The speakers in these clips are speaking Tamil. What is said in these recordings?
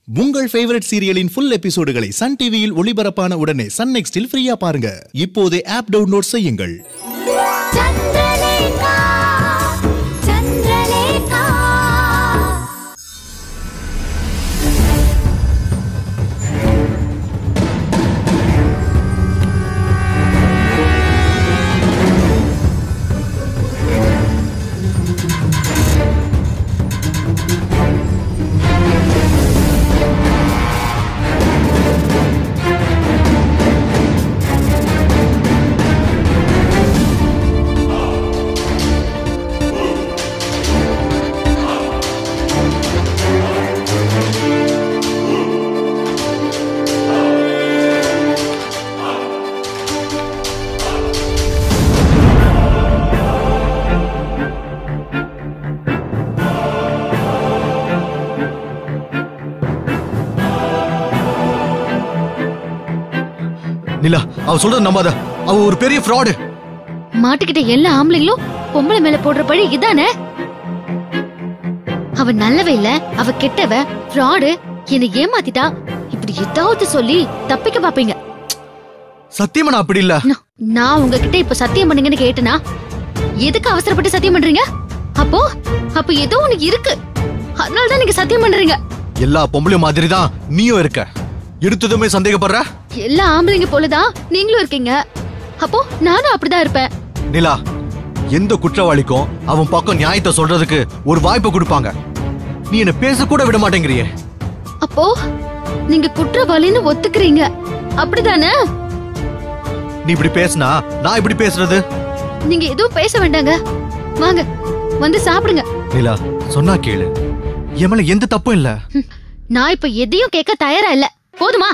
உங்கள் ஃபேவரட் சீரியலின் ஃபுல் எபிசோடுகளை சன் டிவியில் ஒளிபரப்பான உடனே சன் நெக்ஸ்டில் ஃப்ரீயா பாருங்க இப்போதே ஆப் டவுன்லோட் செய்யுங்கள் చంద్రలేఖ చంద్రలేఖ நிலா அவ சொல்றது நம்பாத அவ ஒரு பெரிய ஃப்ராடு மாட்டிக்கிட்ட எல்லா ஆம்பளைங்களும் பொம்பளை மேல போடுற பழி இதானே அவ நல்லவ இல்ல அவ கெட்டவ ஃப்ராடு என்னை ஏமாத்திட்டா இப்படி ஏதாவது சொல்லி தப்பிக்க பாப்பீங்க சத்தியமா நான் அப்படி இல்ல நா- நான் உங்ககிட்ட இப்ப சத்தியம் பண்ணுங்கன்னு கேட்டனா எதுக்கு அவசரப்பட்டு சத்தியம் பண்றீங்க அப்போ அப்ப ஏதோ ஒண்ணு இருக்கு அதனாலதான் நீங்க சத்தியம் பண்றீங்க எல்லா பொம்பளையும் மாதிரி தான் நீயும் இருக்க எடுத்ததுமே சந்தேகப்படுற எல்லா ஆம்பளைங்க போலதான் நீங்களும் இருக்கீங்க அப்போ நானும் அப்படிதான் இருப்பேன் நிலா எந்த குற்றவாளிக்கும் அவன் பக்கம் நியாயத்தை சொல்றதுக்கு ஒரு வாய்ப்பு கொடுப்பாங்க நீ என்ன பேச கூட விட மாட்டேங்கிறியே அப்போ நீங்க குற்றவாளின்னு ஒத்துக்கிறீங்க அப்படிதானே நீ இப்படி பேசினா நான் இப்படி பேசுறது நீங்க எதுவும் பேச வேண்டாங்க வாங்க வந்து சாப்பிடுங்க நிலா சொன்னா கேளு என் மேல எந்த தப்பும் இல்ல ஹம், நான் இப்ப எதையும் கேட்க தயாரா இல்ல போதுமா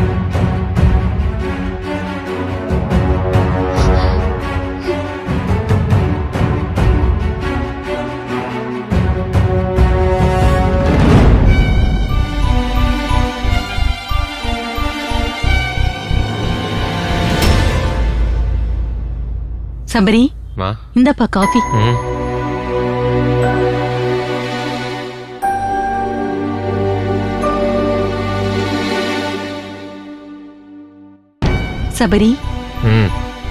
சபரி மா இந்தப்பா காஃபி ம் சபரி ம்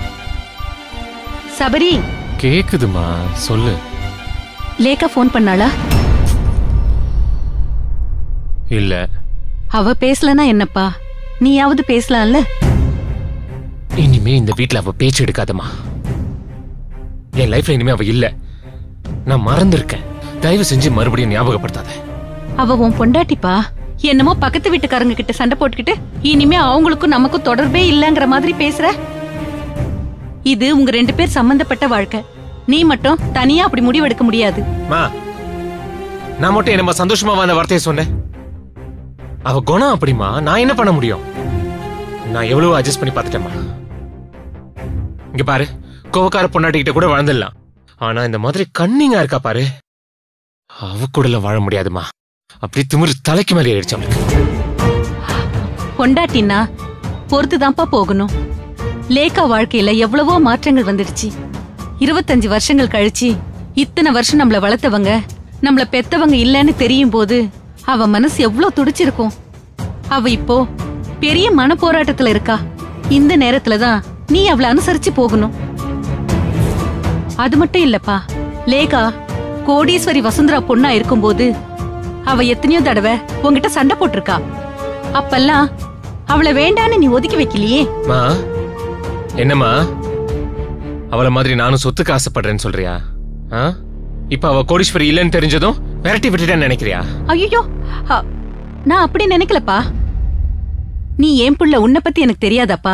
சபரி கேக்குதுமா சொல்லு லேக்கா ஃபோன் பண்ணாளா இல்ல அவ பேசலனா என்னப்பா நீயாவது பேசலாம்ல இனிமே இந்த வீட்ல அவ பேச்சு எடுக்காதம்மா என் லைஃப்ல இனிமே அவ இல்ல நான் மறந்திருக்கேன் தயவு செஞ்சு மறுபடியும் ஞாபகப்படுத்தாத அவ உன் பொண்டாட்டிப்பா என்னமோ பக்கத்து வீட்டுக்காரங்க கிட்ட சண்டை போட்டுக்கிட்டு இனிமே அவங்களுக்கும் நமக்கும் தொடர்பே இல்லங்கிற மாதிரி பேசுற இது உங்க ரெண்டு பேர் சம்பந்தப்பட்ட வாழ்க்கை நீ மட்டும் தனியா அப்படி முடிவெடுக்க முடியாது மா நான் மட்டும் என்னம்மா சந்தோஷமா வந்த வார்த்தையை சொன்னேன் அவ குணம் அப்படிமா நான் என்ன பண்ண முடியும் நான் எவ்வளவு அட்ஜஸ்ட் பண்ணி பார்த்துட்டேம்மா இங்க பாரு கோவக்கார பொண்டாட்டிகிட்ட கூட வாழ்ந்துடலாம் ஆனா இந்த மாதிரி கண்ணிங்கா இருக்கா பாரு அவ கூடல வாழ முடியாதுமா அப்படி திமிரு தலைக்கு மேலே ஆயிடுச்சு அவளுக்கு பொண்டாட்டினா பொறுத்துதான்ப்பா போகணும் லேக்கா வாழ்க்கையில எவ்வளவோ மாற்றங்கள் வந்துடுச்சு இருபத்தஞ்சு வருஷங்கள் கழிச்சு இத்தனை வருஷம் நம்மள வளர்த்தவங்க நம்மள பெத்தவங்க இல்லைன்னு தெரியும் போது அவ மனசு எவ்வளவு துடிச்சிருக்கும் அவ இப்போ பெரிய மன போராட்டத்துல இருக்கா இந்த நேரத்துல தான் நீ அவளை அனுசரிச்சு போகணும் அது மட்டும் இல்லப்பா லேகா கோடீஸ்வரி வசுந்தரா பொண்ணா இருக்கும்போது அவ எத்தனையோ தடவை உன்கிட்ட சண்டை போட்டிருக்கா அப்பெல்லாம் அவளை வேண்டான்னு நீ ஒதுக்கி வைக்கலையே மா என்னம்மா அவளை மாதிரி நானும் சொத்துக்கு ஆசைப்படுறேன்னு சொல்றியா ஆ இப்ப அவ கோடீஸ்வரி இல்லைன்னு தெரிஞ்சதும் விரட்டி விட்டுட்டேன்னு நினைக்கிறியா ஐயோ நான் அப்படி நினைக்கலப்பா நீ ஏன் புள்ள உன்னை பத்தி எனக்கு தெரியாதாப்பா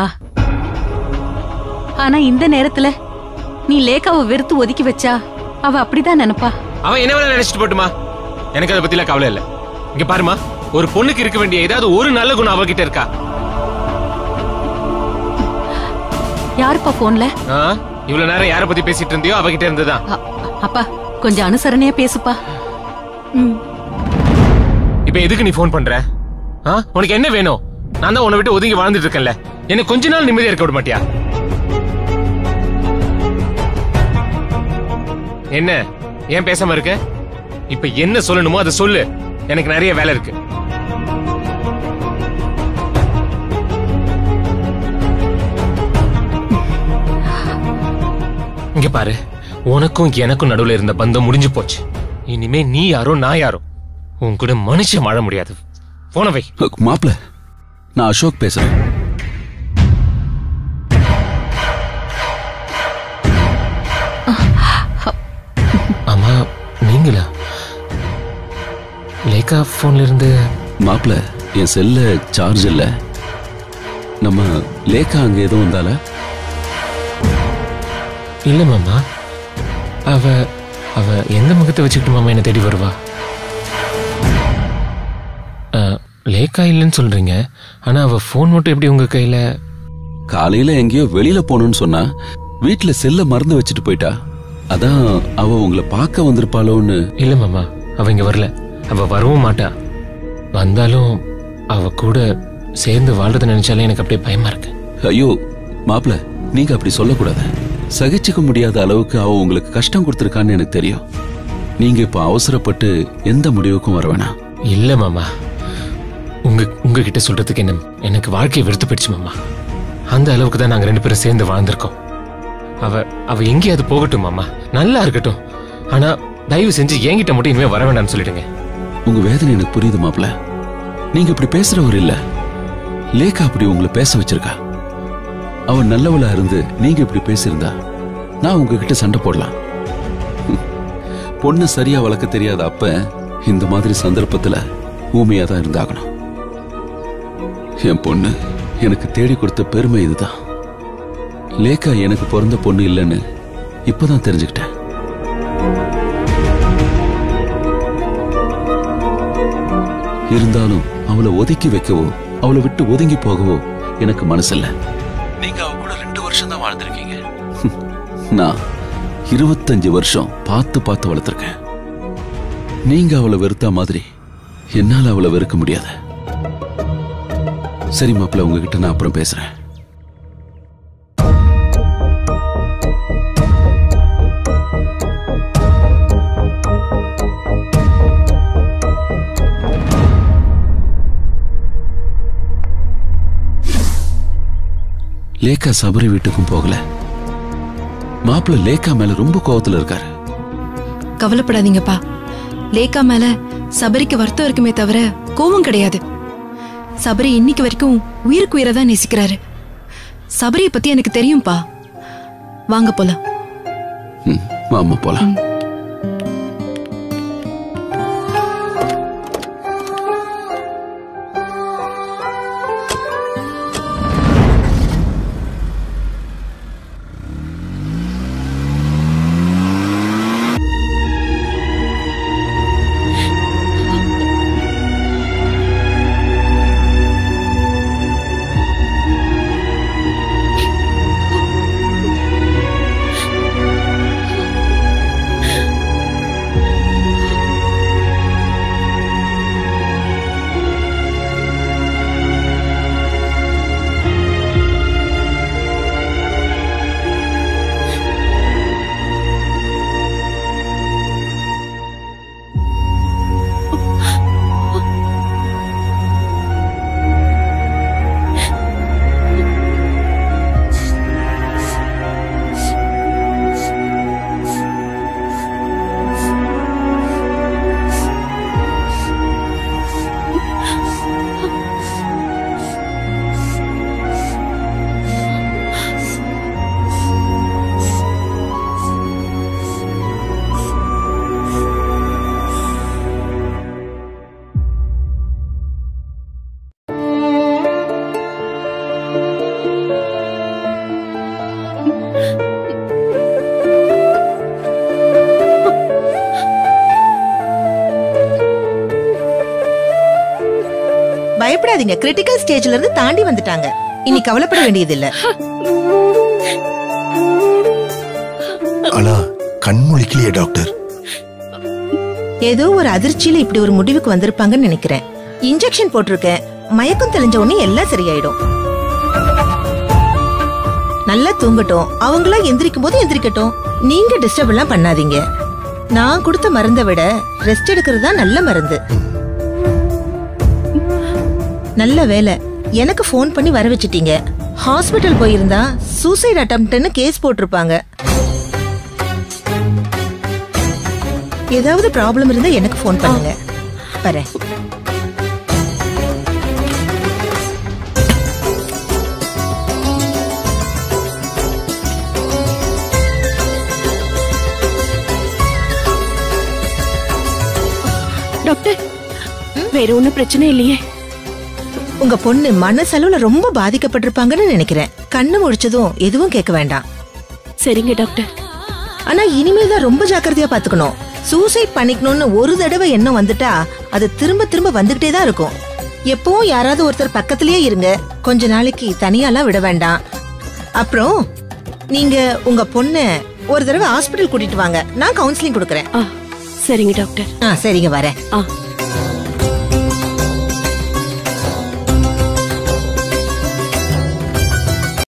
ஆனா இந்த நேரத்துல நீ லேக்காவை வெறுத்து ஒதுக்கி வச்சா அவ அப்படிதான் நினைப்பா அவன் என்ன வேணா நினைச்சிட்டு போட்டுமா எனக்கு அதை பத்திலாம் கவலை இல்ல இங்க பாருமா ஒரு பொண்ணுக்கு இருக்க வேண்டிய ஏதாவது ஒரு நல்ல குணம் அவகிட்ட இருக்கா யாருப்பா போன்ல ஆ? இவ்வளவு நேரம் யார பத்தி பேசிட்டு இருந்தியோ அவகிட்ட இருந்துதான் அப்பா கொஞ்சம் அனுசரணையா பேசுப்பா ம் இப்ப எதுக்கு நீ ஃபோன் பண்ற ஆ? உனக்கு என்ன வேணும் நான் தான் உன்னை விட்டு ஒதுங்கி வாழ்ந்துட்டு இருக்கேன்ல எனக்கு கொஞ்ச நாள் நிம்மதியா இருக்க விட மாட்டியா என்ன ஏன் பேசாம இருக்க இப்ப என்ன சொல்லணுமோ அதை சொல்லு எனக்கு நிறைய வேலை இருக்கு இங்க பாரு உனக்கும் எனக்கும் நடுவுல இருந்த பந்தம் முடிஞ்சு போச்சு இனிமே நீ யாரோ நான் யாரோ உன் கூட மனுஷன் வாழ முடியாது போனவை மாப்பிள நான் அசோக் பேசுறேன் ஆமா நீங்களா லேக்கா போன்ல இருந்து மாப்பிள என் செல்ல சார்ஜ் இல்ல நம்ம லேக்கா அங்க எதுவும் வந்தால இல்ல மாமா அவ அவ எந்த முகத்தை வச்சுக்கிட்டு மாமா என்ன தேடி வருவா ஆ, லேக்கா இல்லைன்னு சொல்றீங்க ஆனா அவ ஃபோன் மட்டும் எப்படி உங்க கையில காலையில எங்கேயோ வெளியில போகணும்னு சொன்னா வீட்டுல செல்ல மறந்து வச்சுட்டு போயிட்டா அதான் அவ உங்களை பார்க்க வந்திருப்பாளோன்னு இல்ல மாமா அவ இங்க வரல அவ வரவும் மாட்டா வந்தாலும் அவ கூட சேர்ந்து வாழ்றத நினைச்சாலே எனக்கு அப்படியே பயமா இருக்கு ஐயோ மாப்பிள நீங்க அப்படி சொல்லக்கூடாது சகிச்சுக்க முடியாத அளவுக்கு அவ உங்களுக்கு கஷ்டம் கொடுத்திருக்கான்னு எனக்கு தெரியும் நீங்க இப்ப அவசரப்பட்டு எந்த முடிவுக்கும் வர வேணாம் இல்ல மாமா உங்க உங்ககிட்ட சொல்றதுக்கு என்ன எனக்கு வாழ்க்கையை வெறுத்து போயிடுச்சு மாமா அந்த அளவுக்கு தான் நாங்க ரெண்டு பேரும் சேர்ந்து வாழ்ந்திருக்கோம் அவ அவ எங்கேயாவது போகட்டும் மாமா நல்லா இருக்கட்டும் ஆனா தயவு செஞ்சு என்கிட்ட மட்டும் இனிமே வர வேண்டாம்னு சொல்லிடுங்க உங்க வேதனை எனக்கு புரியுது மாப்பிள நீங்க இப்படி பேசுறவர் இல்ல லேக்கா அப்படி உங்களை பேச வச்சிருக்கா அவ நல்லவளா இருந்து நீங்க இப்படி பேசியிருந்தா நான் உங்ககிட்ட சண்டை போடலாம் ஹம். பொண்ணு சரியா வளர்க்க தெரியாத அப்ப இந்த மாதிரி சந்தர்ப்பத்துல ஊமையா தான் இருந்தாகணும் என் பொண்ணு எனக்கு தேடி கொடுத்த பெருமை இதுதான் லேக்கா எனக்கு பிறந்த பொண்ணு இல்லைன்னு இப்பதான் தெரிஞ்சுக்கிட்டேன் இருந்தாலும் அவளை ஒதுக்கி வைக்கவோ அவளை விட்டு ஒதுங்கி போகவோ எனக்கு மனசில்ல நீங்க அவ கூட ரெண்டு வருஷம் தான் வாழ்ந்திருக்கீங்க நான் இருபத்தஞ்சு வருஷம் பார்த்து பார்த்து வளர்த்திருக்கேன் நீங்க அவளை வெறுத்தா மாதிரி என்னால அவளை வெறுக்க முடியாது சரி மாப்பிள்ள உங்ககிட்ட நான் அப்புறம் பேசுறேன் லேக்கா சபரி வீட்டுக்கும் போகல மாப்பிள்ள லேக்கா மேல ரொம்ப கோவத்துல இருக்காரு கவலைப்படாதீங்கப்பா லேக்கா மேல சபரிக்கு வருத்தம் இருக்குமே தவிர கோவம் கிடையாது சபரி இன்னைக்கு வரைக்கும் உயிருக்கு உயிரை தான் நேசிக்கிறாரு சபரியை பத்தி எனக்கு தெரியும்பா வாங்க போலாம் ம், வாம்மா போலாம் பயப்படாதீங்க கிரிட்டிக்கல் ஸ்டேஜ்ல இருந்து தாண்டி வந்துட்டாங்க இனி கவலைப்பட வேண்டியதில்ல ஆனா கண் முழிக்கலையே டாக்டர் ஏதோ ஒரு அதிர்ச்சியில இப்படி ஒரு முடிவுக்கு வந்திருப்பாங்கன்னு நினைக்கிறேன் இன்ஜெக்ஷன் போட்டிருக்கேன் மயக்கம் தெளிஞ்ச உடனே எல்லாம் சரியாயிடும் நல்லா தூங்கட்டும் அவங்களா எந்திரிக்கும் போது எந்திரிக்கட்டும் நீங்க டிஸ்டர்ப் எல்லாம் பண்ணாதீங்க நான் கொடுத்த மருந்தை விட ரெஸ்ட் எடுக்கிறது தான் நல்ல மருந்து நல்ல வேலை எனக்கு ஃபோன் பண்ணி வர வச்சிட்டீங்க ஹாஸ்பிட்டல் போயிருந்தா சூசைட் அட்டம்ப்ட்னு கேஸ் போட்டிருப்பாங்க ஏதாவது ப்ராப்ளம் இருந்தா எனக்கு ஃபோன் பண்ணுங்க வரேன் டாக்டர் வேற ஒண்ணும் பிரச்சனை இல்லையே உங்க பொண்ணு மனசளவுல ரொம்ப பாதிக்கப்பட்டிருப்பாங்கன்னு நினைக்கிறேன் கண்ணு முடிச்சதும் எதுவும் கேட்க வேண்டாம் சரிங்க டாக்டர் ஆனா இனிமேல் தான் ரொம்ப ஜாக்கிரதையா பாத்துக்கணும் சூசைட் பண்ணிக்கணும்னு ஒரு தடவை எண்ணம் வந்துட்டா அது திரும்ப திரும்ப வந்துகிட்டே தான் இருக்கும் எப்பவும் யாராவது ஒருத்தர் பக்கத்திலேயே இருங்க கொஞ்ச நாளைக்கு தனியாலாம் விட வேண்டாம் அப்புறம் நீங்க உங்க பொண்ண ஒரு தடவை ஹாஸ்பிட்டல் கூட்டிட்டு வாங்க நான் கவுன்சிலிங் கொடுக்கறேன் ஆ சரிங்க டாக்டர் ஆ சரிங்க வரேன் ஆ